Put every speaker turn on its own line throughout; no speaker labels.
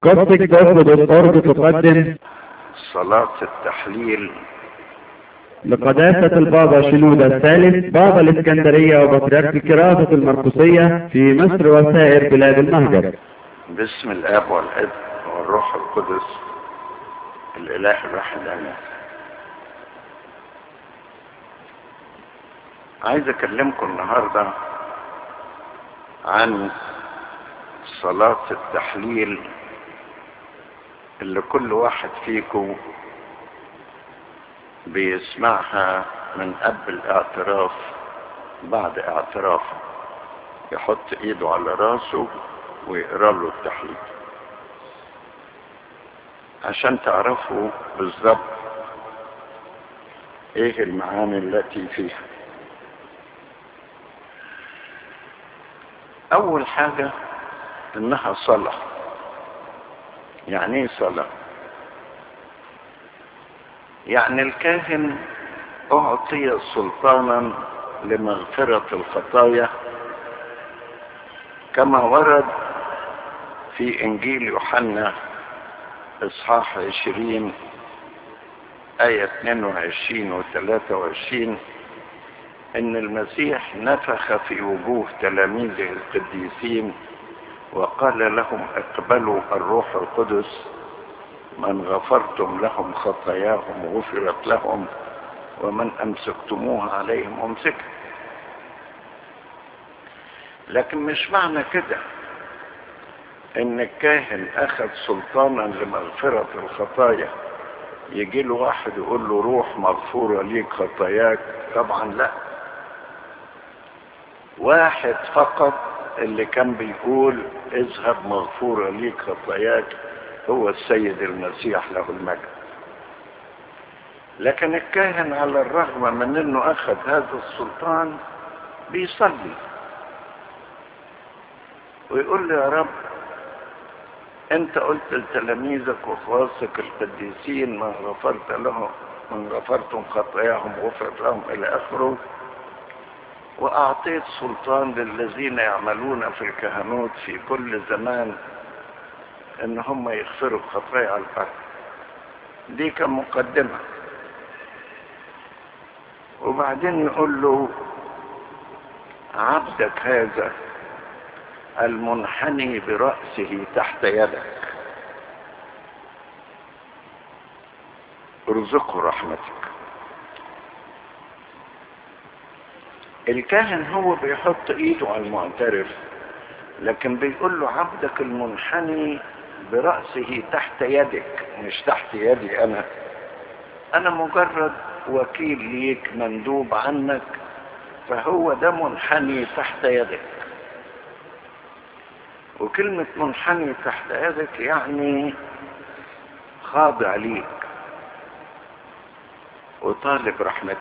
قصدك دوت دوت أورج تقدم
صلاة التحليل
لقداسة البابا شنودة الثالث بابا الإسكندرية وبطريرك الكراسة المرقسية في مصر وسائر بلاد المهجر
باسم الاب والابن والروح القدس الاله الواحد امين عايز اكلمكم النهارده عن صلاة التحليل اللي كل واحد فيكم بيسمعها من قبل الاعتراف بعد اعترافه يحط ايده على راسه ويقرا له التحليل عشان تعرفوا بالظبط ايه المعاني التي فيها اول حاجة انها صلاة يعني ايه صلاة يعني الكاهن اعطي سلطانا لمغفرة الخطايا كما ورد في انجيل يوحنا اصحاح عشرين آية 22 و 23 ان المسيح نفخ في وجوه تلاميذه القديسين وقال لهم اقبلوا الروح القدس من غفرتم لهم خطاياهم غفرت لهم ومن امسكتموها عليهم امسكها لكن مش معنى كده ان الكاهن اخذ سلطانا لمغفرة الخطايا يجي له واحد يقول له روح مغفورة ليك خطاياك طبعا لا واحد فقط اللي كان بيقول اذهب مغفورة ليك خطاياك هو السيد المسيح له المجد لكن الكاهن على الرغم من انه اخذ هذا السلطان بيصلي ويقول له يا رب انت قلت لتلاميذك وخواصك القديسين من غفرت لهم من غفرتم خطاياهم غفرت لهم الى اخره واعطيت سلطان للذين يعملون في الكهنوت في كل زمان ان هم يغفروا الخطايا على الارض دي كمقدمه وبعدين يقول له عبدك هذا المنحني برأسه تحت يدك ارزقه رحمتك الكاهن هو بيحط ايده على المعترف لكن بيقول له عبدك المنحني برأسه تحت يدك مش تحت يدي انا انا مجرد وكيل ليك مندوب عنك فهو ده منحني تحت يدك وكلمة منحني تحت يدك يعني خاضع ليك وطالب رحمتك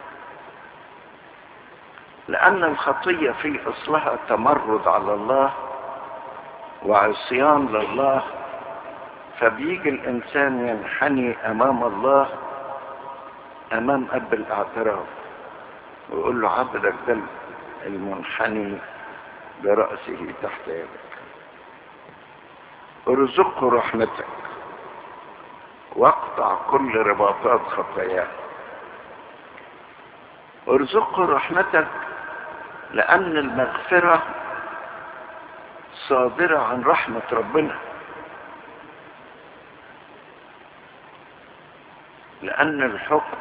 لأن الخطية في أصلها تمرد على الله وعصيان لله فبيجي الإنسان ينحني أمام الله أمام أب الاعتراف ويقول له عبدك ده المنحني برأسه تحت يدك ارزقه رحمتك واقطع كل رباطات خطاياه ارزقه رحمتك لأن المغفرة صادرة عن رحمة ربنا لأن الحكم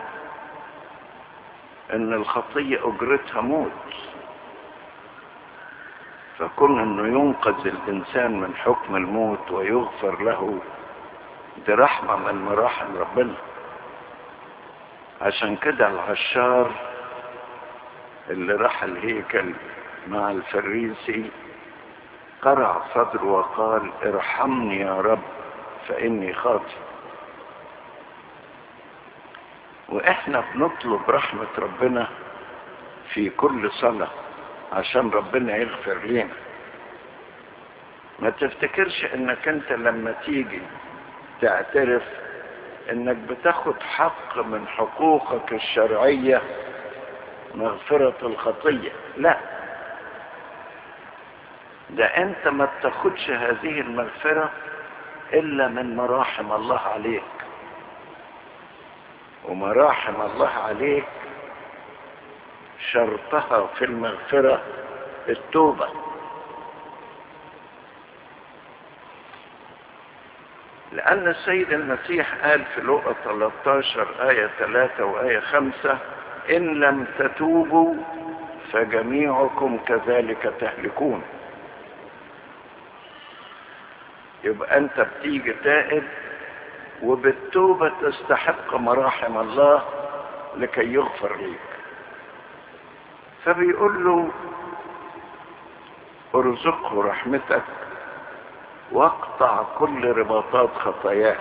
أن الخطية أجرتها موت فكون أنه ينقذ الإنسان من حكم الموت ويغفر له دي رحمة من مراحم ربنا عشان كده العشار اللي راح الهيكل مع الفريسي قرع صدره وقال ارحمني يا رب فإني خاطئ واحنا بنطلب رحمة ربنا في كل صلاة عشان ربنا يغفر لنا ما تفتكرش انك انت لما تيجي تعترف انك بتاخد حق من حقوقك الشرعية مغفرة الخطية لا ده انت ما بتاخدش هذه المغفرة إلا من مراحم الله عليك ومراحم الله عليك شرطها في المغفرة التوبة لأن السيد المسيح قال في لقى 13 آية 3 وآية 5 إن لم تتوبوا فجميعكم كذلك تهلكون يبقى أنت بتيجي تائب وبالتوبة تستحق مراحم الله لكي يغفر لك فبيقول له ارزقه رحمتك واقطع كل رباطات خطاياه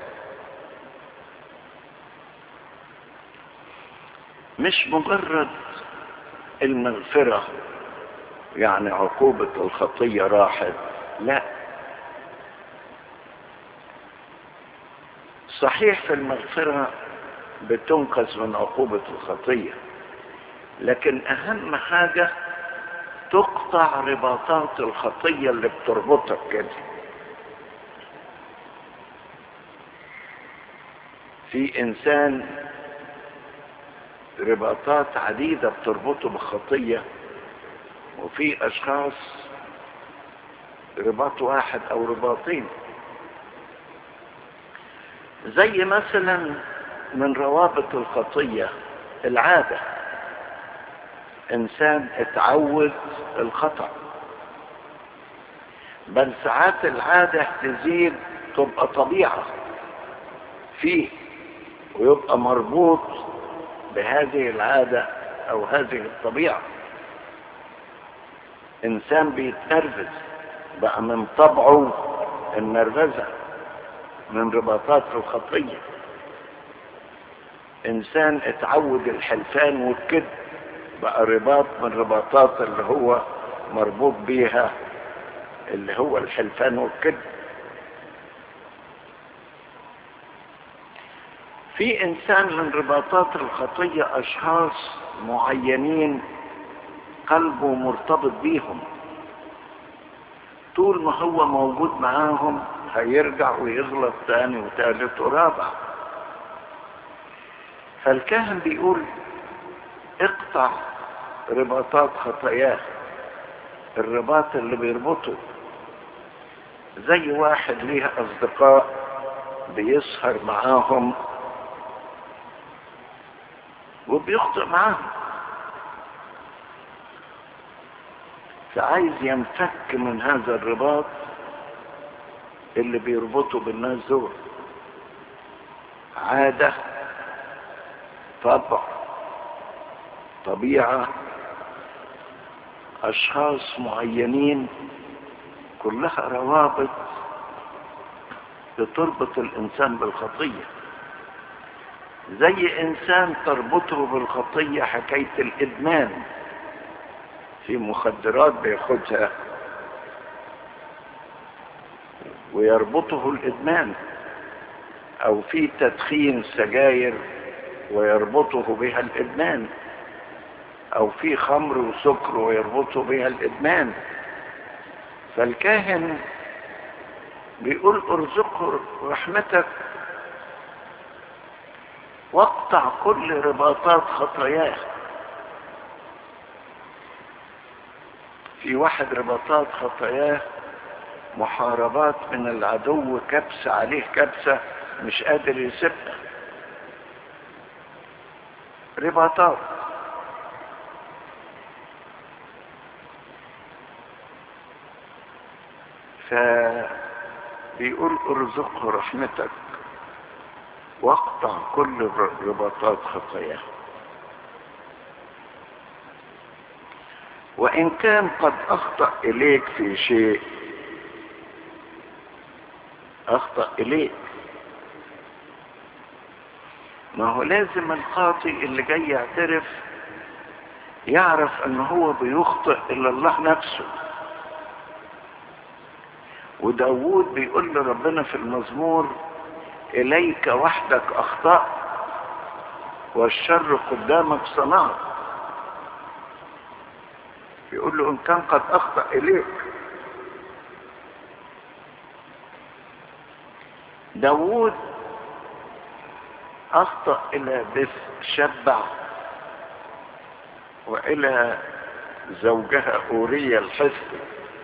مش مجرد المغفرة يعني عقوبة الخطية راحت لا صحيح في المغفرة بتنقذ من عقوبة الخطية لكن أهم حاجة تقطع رباطات الخطية اللي بتربطك كده في إنسان رباطات عديدة بتربطه بخطية وفي أشخاص رباط واحد أو رباطين زي مثلا من روابط الخطية العادة إنسان اتعود الخطأ بل ساعات العادة تزيد تبقى طبيعة فيه ويبقى مربوط بهذه العادة او هذه الطبيعة انسان بيتنرفز بقى من طبعه النرفزة من رباطات الخطية انسان اتعود الحلفان والكذب بقى رباط من رباطات اللي هو مربوط بيها اللي هو الحلفان والكذب في انسان من رباطات الخطية اشخاص معينين قلبه مرتبط بيهم طول ما هو موجود معاهم هيرجع ويغلط تاني وتالت ورابع فالكاهن بيقول اقطع رباطات خطاياه الرباط اللي بيربطه زي واحد ليه اصدقاء بيسهر معاهم وبيخطئ معاهم فعايز ينفك من هذا الرباط اللي بيربطه بالناس دول عادة طبع طبيعة أشخاص معينين كلها روابط بتربط الإنسان بالخطية زي إنسان تربطه بالخطية حكاية الإدمان في مخدرات بياخدها ويربطه الإدمان أو في تدخين سجاير ويربطه بها الإدمان أو في خمر وسكر ويربطه بها الإدمان فالكاهن بيقول ارزقه رحمتك واقطع كل رباطات خطاياه في واحد رباطات خطاياه محاربات من العدو كبسة عليه كبسة مش قادر يسيبها رباطات فبيقول ارزقه رحمتك واقطع كل رباطات خطاياه وإن كان قد أخطأ إليك في شيء أخطأ إليك ما هو لازم الخاطئ اللي جاي يعترف يعرف ان هو بيخطئ الا الله نفسه وداود بيقول لربنا في المزمور اليك وحدك اخطأت والشر قدامك صنعت بيقول له ان كان قد اخطأ اليك داوود أخطأ إلى بث شبع وإلى زوجها أورية الحسن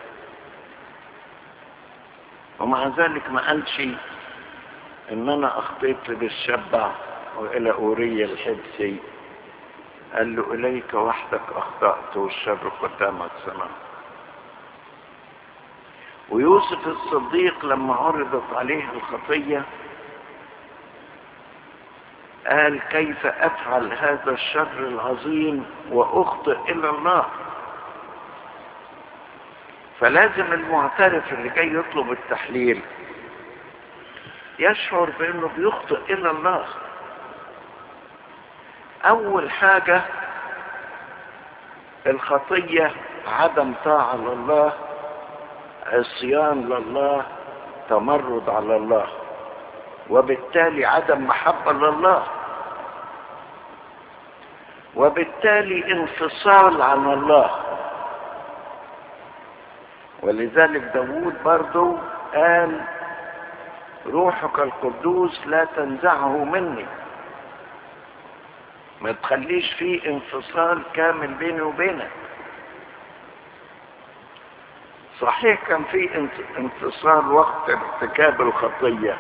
ومع ذلك ما قالش إن أنا أخطيت بالشبع وإلى أورية الحبسي قال له إليك وحدك أخطأت والشر قدامك سماء ويوسف الصديق لما عرضت عليه الخطية قال كيف أفعل هذا الشر العظيم وأخطئ إلى الله فلازم المعترف اللي جاي يطلب التحليل يشعر بأنه بيخطئ إلى الله أول حاجة الخطية عدم طاعة لله عصيان لله تمرد على الله وبالتالي عدم محبة لله وبالتالي انفصال عن الله ولذلك داود برضو قال روحك القدوس لا تنزعه مني ما تخليش فيه انفصال كامل بيني وبينك صحيح كان في انفصال وقت ارتكاب الخطية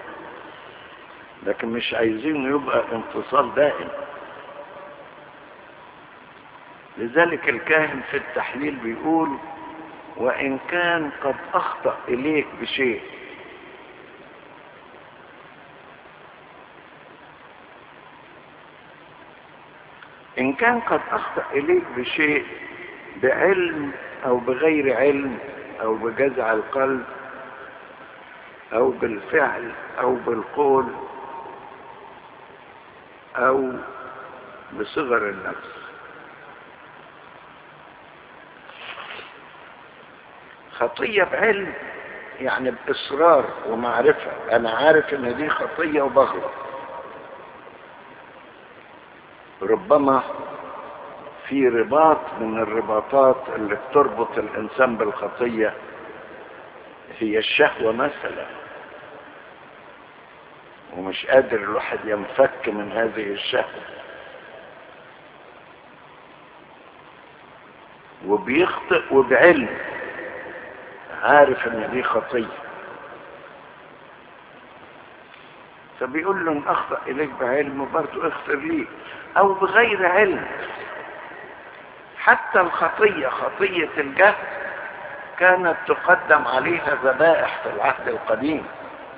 لكن مش عايزين يبقى انفصال دائم لذلك الكاهن في التحليل بيقول وإن كان قد أخطأ إليك بشيء إن كان قد أخطأ إليك بشيء بعلم أو بغير علم أو بجزع القلب أو بالفعل أو بالقول أو بصغر النفس خطية بعلم يعني بإصرار ومعرفة أنا عارف إن دي خطية وبغلط ربما في رباط من الرباطات اللي بتربط الإنسان بالخطية هي الشهوة مثلا ومش قادر الواحد ينفك من هذه الشهوة وبيخطئ وبعلم عارف ان دي خطية فبيقول له ان اخطأ اليك بعلم برضه اغفر لي او بغير علم حتى الخطية خطية الجهل كانت تقدم عليها ذبائح في العهد القديم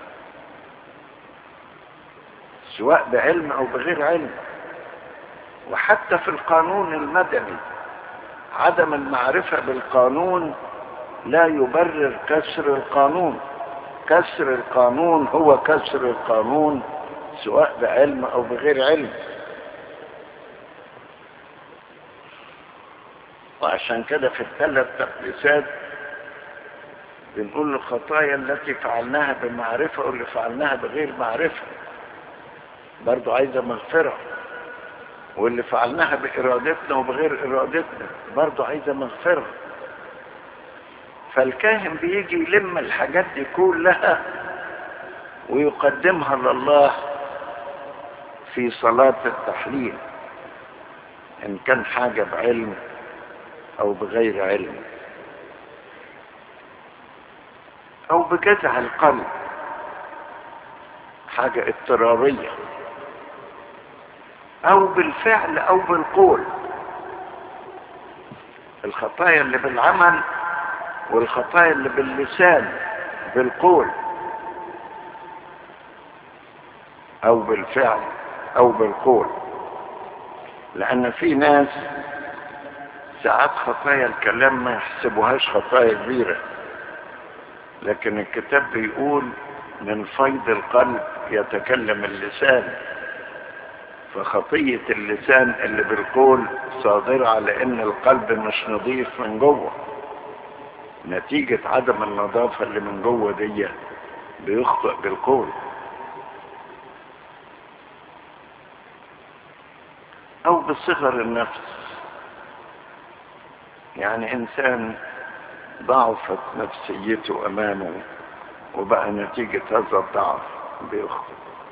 سواء بعلم او بغير علم وحتى في القانون المدني عدم المعرفة بالقانون لا يبرر كسر القانون كسر القانون هو كسر القانون سواء بعلم او بغير علم وعشان كده في الثلاث تقديسات بنقول الخطايا التي فعلناها بمعرفة واللي فعلناها بغير معرفة برضو عايزة مغفرة واللي فعلناها بإرادتنا وبغير إرادتنا برضو عايزة مغفرة فالكاهن بيجي يلم الحاجات دي كلها ويقدمها لله في صلاة التحليل إن كان حاجة بعلم أو بغير علم أو بجزع القلب حاجة اضطرارية أو بالفعل أو بالقول الخطايا اللي بالعمل والخطايا اللي باللسان بالقول او بالفعل او بالقول لان في ناس ساعات خطايا الكلام ما يحسبوهاش خطايا كبيرة لكن الكتاب بيقول من فيض القلب يتكلم اللسان فخطية اللسان اللي بالقول صادرة على ان القلب مش نظيف من جوه نتيجة عدم النظافة اللي من جوه دي بيخطئ بالقول او بصغر النفس يعني انسان ضعفت نفسيته امامه وبقى نتيجة هذا الضعف بيخطئ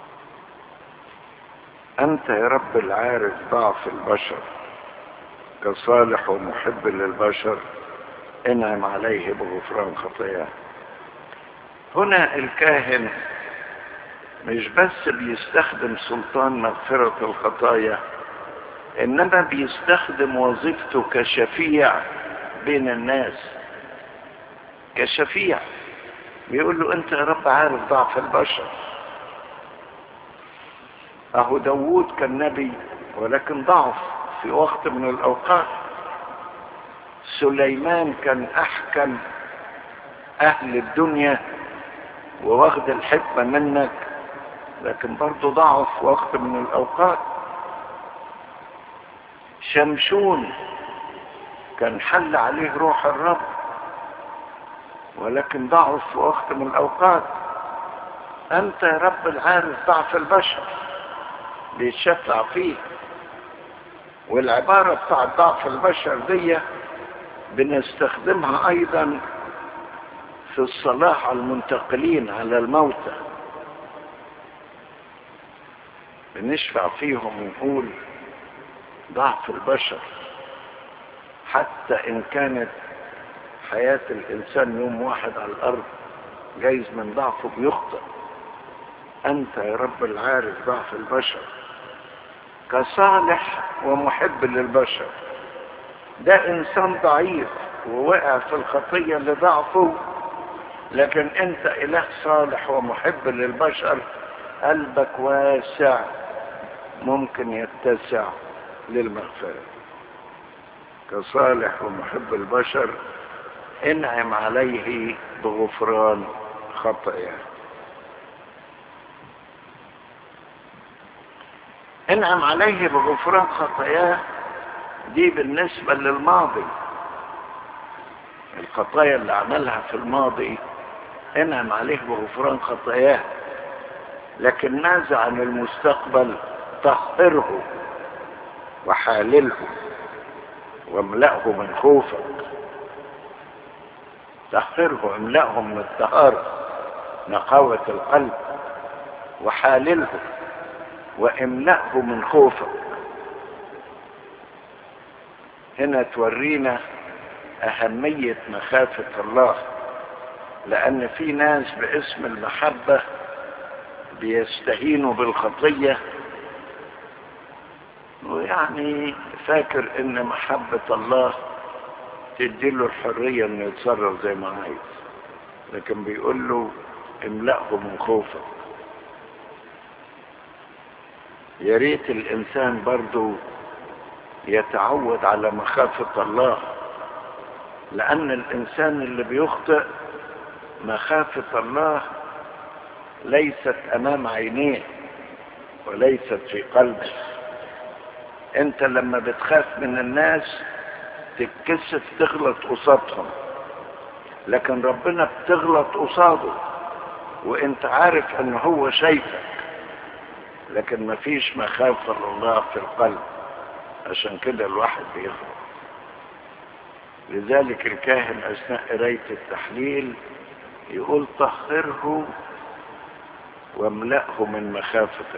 أنت يا رب العارف ضعف البشر كصالح ومحب للبشر انعم عليه بغفران خطاياه هنا الكاهن مش بس بيستخدم سلطان مغفرة الخطايا انما بيستخدم وظيفته كشفيع بين الناس كشفيع بيقول له انت يا رب عارف ضعف البشر اهو داوود كان نبي ولكن ضعف في وقت من الاوقات سليمان كان احكم اهل الدنيا وواخد الحكمة منك لكن برضه ضعف وقت من الاوقات شمشون كان حل عليه روح الرب ولكن ضعف في وقت من الاوقات انت يا رب العارف ضعف البشر بيتشفع فيه والعبارة بتاعت ضعف البشر دي بنستخدمها ايضا في الصلاة على المنتقلين على الموتى بنشفع فيهم ونقول ضعف البشر حتى ان كانت حياة الانسان يوم واحد على الارض جايز من ضعفه بيخطئ انت يا رب العارف ضعف البشر كصالح ومحب للبشر ده انسان ضعيف ووقع في الخطية لضعفه لكن انت اله صالح ومحب للبشر قلبك واسع ممكن يتسع للمغفرة كصالح ومحب البشر انعم عليه بغفران خطاياه انعم عليه بغفران خطاياه دي بالنسبة للماضي الخطايا اللي عملها في الماضي انعم عليه بغفران خطاياه لكن ماذا عن المستقبل طهره وحالله واملأه من خوفك طهره واملأه من الطهارة نقاوة القلب وحالله واملأه من خوفك هنا تورينا أهمية مخافة الله لأن في ناس باسم المحبة بيستهينوا بالخطية ويعني فاكر ان محبة الله تديله الحرية انه يتصرف زي ما عايز لكن بيقول له املأه من خوفك يا ريت الانسان برضو يتعود على مخافة الله لان الانسان اللي بيخطئ مخافة الله ليست امام عينيه وليست في قلبه انت لما بتخاف من الناس تتكسف تغلط قصادهم لكن ربنا بتغلط قصاده وانت عارف ان هو شايفك لكن مفيش مخافة لله في القلب عشان كده الواحد بيغلط لذلك الكاهن اثناء قراية التحليل يقول طهره واملأه من مخافتك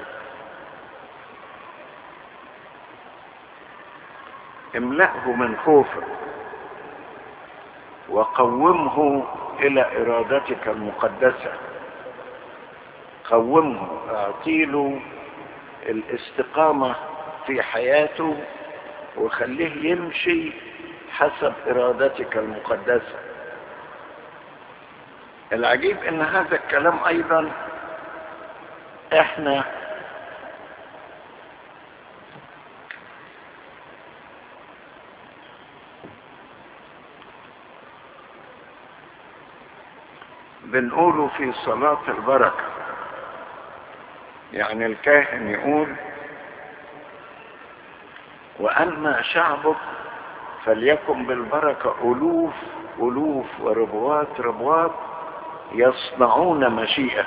املأه من خوفك وقومه إلى إرادتك المقدسة قومه اعطيله الاستقامة في حياته وخليه يمشي حسب إرادتك المقدسة العجيب ان هذا الكلام ايضا احنا بنقوله في صلاة البركة يعني الكاهن يقول وأما شعبك فليكن بالبركة ألوف ألوف وربوات ربوات يصنعون مشيئة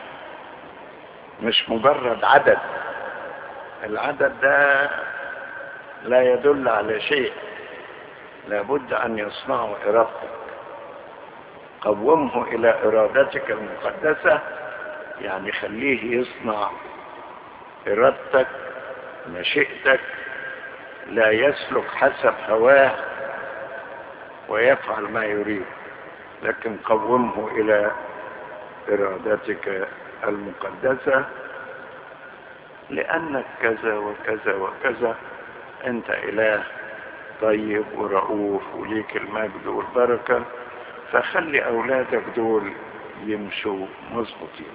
مش مجرد عدد العدد ده لا يدل على شيء لابد أن يصنعوا إرادتك قومه إلى إرادتك المقدسة يعني خليه يصنع ارادتك مشيئتك لا يسلك حسب هواه ويفعل ما يريد لكن قومه الى ارادتك المقدسه لانك كذا وكذا وكذا انت اله طيب ورؤوف وليك المجد والبركه فخلي اولادك دول يمشوا مظبوطين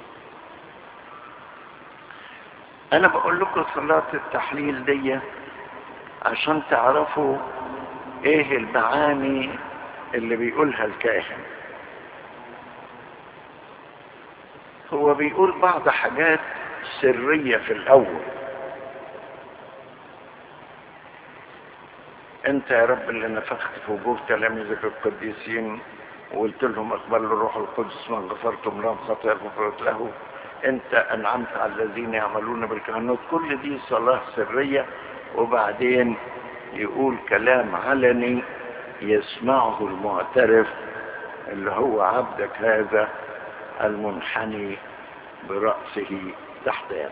انا بقول لكم صلاة التحليل دي عشان تعرفوا ايه المعاني اللي بيقولها الكاهن هو بيقول بعض حاجات سرية في الاول انت يا رب اللي نفخت في وجوه تلاميذك القديسين وقلت لهم اقبلوا الروح القدس من غفرتم لهم خطايا غفرت له انت انعمت على الذين يعملون بالكهنوت كل دي صلاة سرية وبعدين يقول كلام علني يسمعه المعترف اللي هو عبدك هذا المنحني برأسه تحت يدك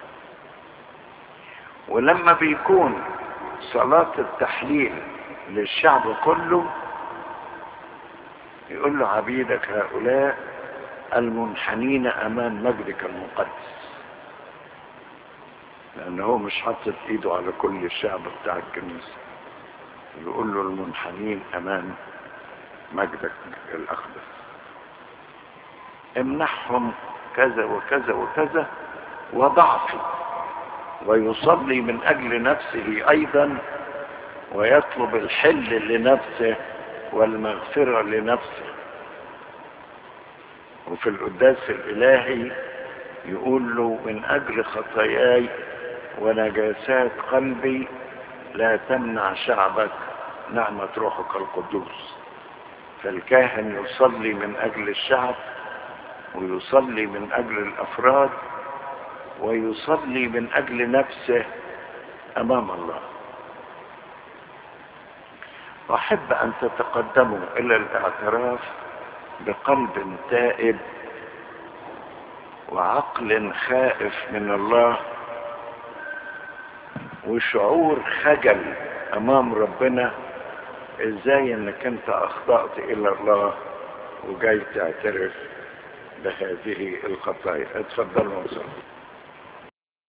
ولما بيكون صلاة التحليل للشعب كله يقول له عبيدك هؤلاء المنحنين امام مجدك المقدس لان هو مش حاطط ايده على كل الشعب بتاع الكنيسه يقول له المنحنين امام مجدك الاقدس امنحهم كذا وكذا وكذا وضعفي ويصلي من اجل نفسه ايضا ويطلب الحل لنفسه والمغفره لنفسه وفي القداس الإلهي يقول له من أجل خطاياي ونجاسات قلبي لا تمنع شعبك نعمة روحك القدوس فالكاهن يصلي من أجل الشعب ويصلي من أجل الأفراد ويصلي من أجل نفسه أمام الله أحب أن تتقدموا إلى الاعتراف بقلب تائب وعقل خائف من الله وشعور خجل امام ربنا ازاي انك انت اخطأت الى الله وجاي تعترف بهذه الخطايا اتفضلوا وصلوا